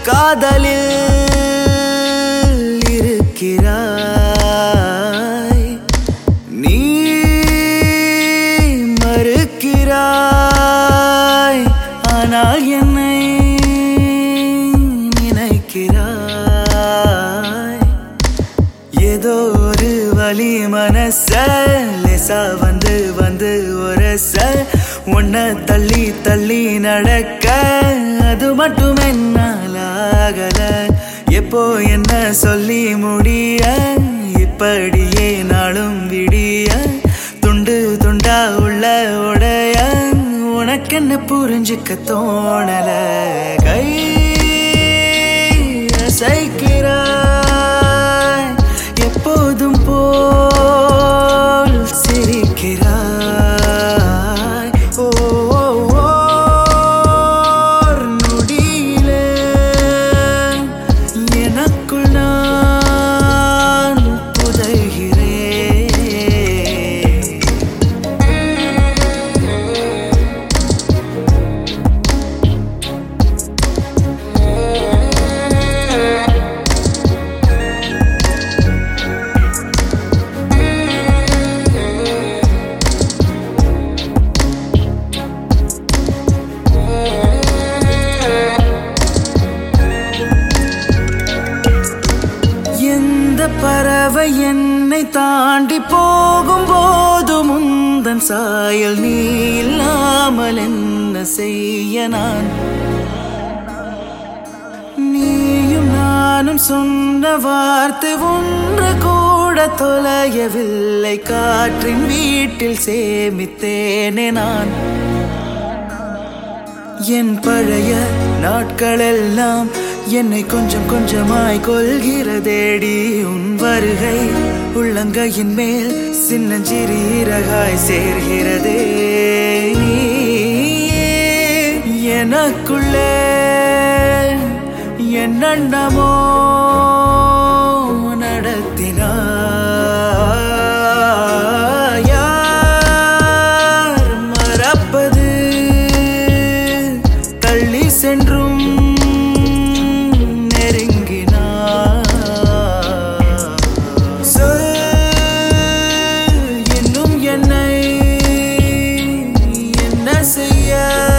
காதலில் இருக்கிறாய் நீ மறுக்கிறாய் ஆனால் என்னை நினைக்கிறாய் ஏதோ ஒரு வலி மனச லேசா வந்து வந்து ஒரச உன்னை தள்ளி தள்ளி நடக்க அது மட்டும் என்னால் ஆகல எப்போ என்ன சொல்லி முடிய இப்படியே நாளும் விடிய துண்டு துண்டா உள்ள உடைய உனக்கென்ன புரிஞ்சுக்க தோணல கை அசைக்கிறாய் எப்போதும் போல் சிரிக்கிறாய் ஓ ஓர் நொடியிலே எனக்குள் நான் புதைகிறேன் எந்த பறவை என்னை தாண்டி போகும் போது முந்தன் சாயல் நீ இல்லாமல் என்ன செய்ய நான் நீயும் நானும் சொன்ன வார்த்தை ஒன்று கூட தொலையவில்லை காற்றின் வீட்டில் சேமித்தேனே நான் என் பழைய நாட்களெல்லாம் என்னை கொஞ்சம் கொஞ்சமாய் கொள்கிறதேடி உன் வருகை உள்ளங்கையின் மேல் சின்னஞ்சிறீரகாய் சேர்கிறதே நீயே எனக்குள்ளே என்னென்னமோ நடத்தினாய் யார் மறப்பது தள்ளி சென்றும் நெருங்கினார் சொல் இன்னும் என்னை என்ன செய்ய